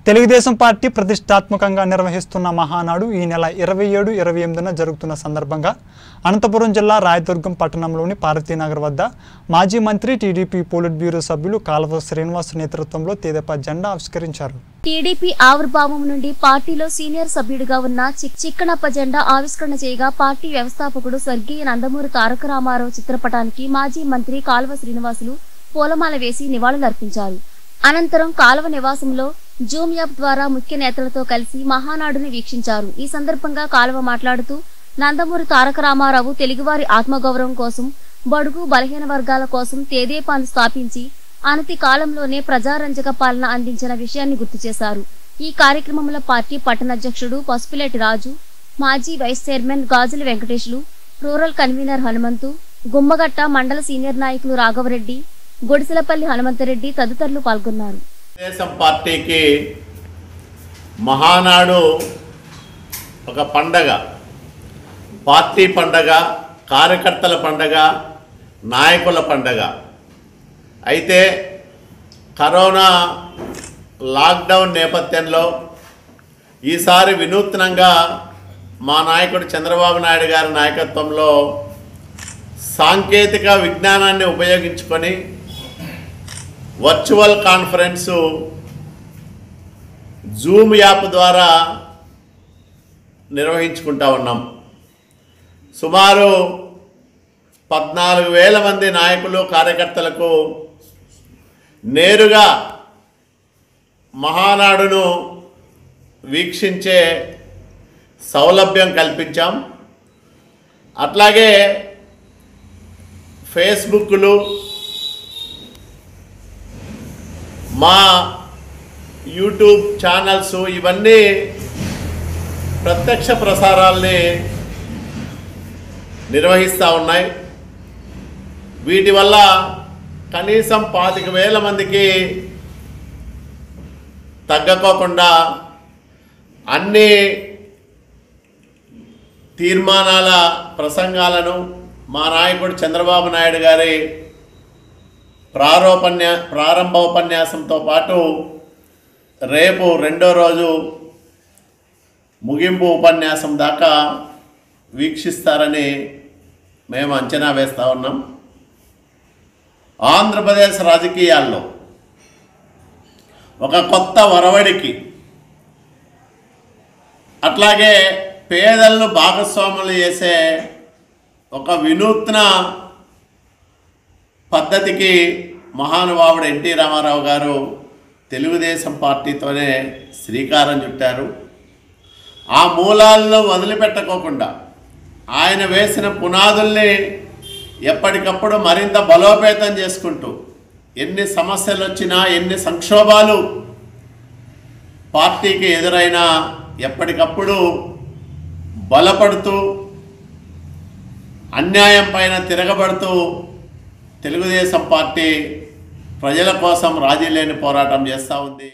Telugu Desam party ప్రతిష్టాత్మకంగా నిర్వహిస్తున్న మహానాడు ఈ నెల ఇరవై ఏడు ఇరవై ఎనిమిదిన జరుగుతున్న సందర్భంగా అనంతపురం జిల్లా రాయదుర్గం పట్టణంలోని పార్వతీనగర్ వద్ద మాజీ మంత్రి టీడీపీ పోలిట్ బ్యూరో సభ్యులు కాల్వ శ్రీనివాస్ నేతృత్వంలో తెదేపా జెండా ఆవిష్కరించారు టీడీపీ ఆవిర్భావం నుండి పార్టీలో సీనియర్ సభ్యుడిగా ఉన్న చిక్- చిక్కనప్ప జెండా ఆవిష్కరణ చేయగా పార్టీ వ్యవస్థాపకుడు స్వర్గీయ నందమూరి తారక రామారావు చిత్రపటానికి మాజీ మంత్రి కాల్వ శ్రీనివాసులు పూలమాల వేసి నివాళులర్పించారు అనంతరం కాలువ నివాసంలో జూమ్ యాప్ ద్వారా ముఖ్య నేతలతో కలిసి మహానాడుని వీక్షించారు ఈ సందర్భంగా కాలువ మాట్లాడుతూ నందమూరి తారక రామారావు తెలుగువారి ఆత్మగౌరవం కోసం బడుగు బలహీన వర్గాల కోసం తేదేపాను స్థాపించి అనతి కాలంలోనే ప్రజారంజక పాలన అందించిన విషయాన్ని గుర్తు చేశారు ఈ కార్యక్రమంలో పార్టీ పట్టణాధ్యక్షుడు పసుపులేటి రాజు మాజీ వైస్ చైర్మన్ గాజుల వెంకటేశ్లు రూరల్ కన్వీనర్ హనుమంతు గుమ్మగట్ట మండల సీనియర్ నాయకులు రాఘవరెడ్డి గొడిసెలపల్లి హనుమంతరెడ్డి తదితరులు పాల్గొన్నారు తెలుగుదేశం పార్టీకి మహానాడు ఒక పండగ పార్టీ పండగ కార్యకర్తల పండగ నాయకుల పండగ అయితే కరోనా లాక్డౌన్ నేపథ్యంలో ఈసారి వినూత్నంగా మా నాయకుడు చంద్రబాబు నాయుడు గారి నాయకత్వంలో సాంకేతిక విజ్ఞానాన్ని ఉపయోగించుకొని వర్చువల్ కాన్ఫరెన్సు జూమ్ యాప్ ద్వారా నిర్వహించుకుంటా ఉన్నాం సుమారు పద్నాలుగు వేల మంది నాయకులు కార్యకర్తలకు నేరుగా మహానాడును వీక్షించే సౌలభ్యం కల్పించాం అట్లాగే ఫేస్బుక్లు మా యూట్యూబ్ ఛానల్స్ ఇవన్నీ ప్రత్యక్ష ప్రసారాల్ని నిర్వహిస్తూ ఉన్నాయి వీటి వల్ల కనీసం పాతిక వేల మందికి తగ్గకోకుండా అన్ని తీర్మానాల ప్రసంగాలను మా నాయకుడు చంద్రబాబు నాయుడు గారి ప్రారోపన్యా ప్రారంభోపన్యాసంతో పాటు రేపు రెండో రోజు ముగింపు ఉపన్యాసం దాకా వీక్షిస్తారని మేము అంచనా వేస్తూ ఉన్నాం ఆంధ్రప్రదేశ్ రాజకీయాల్లో ఒక కొత్త వరవడికి అట్లాగే పేదలను భాగస్వాములు చేసే ఒక వినూత్న పద్ధతికి మహానుభావుడు ఎన్టీ రామారావు గారు తెలుగుదేశం పార్టీతోనే శ్రీకారం చుట్టారు ఆ మూలాలను వదిలిపెట్టుకోకుండా ఆయన వేసిన పునాదుల్ని ఎప్పటికప్పుడు మరింత బలోపేతం చేసుకుంటూ ఎన్ని సమస్యలు వచ్చినా ఎన్ని సంక్షోభాలు పార్టీకి ఎదురైనా ఎప్పటికప్పుడు బలపడుతూ అన్యాయం పైన తిరగబడుతూ తెలుగుదేశం పార్టీ ప్రజల కోసం రాజీ లేని పోరాటం చేస్తూ ఉంది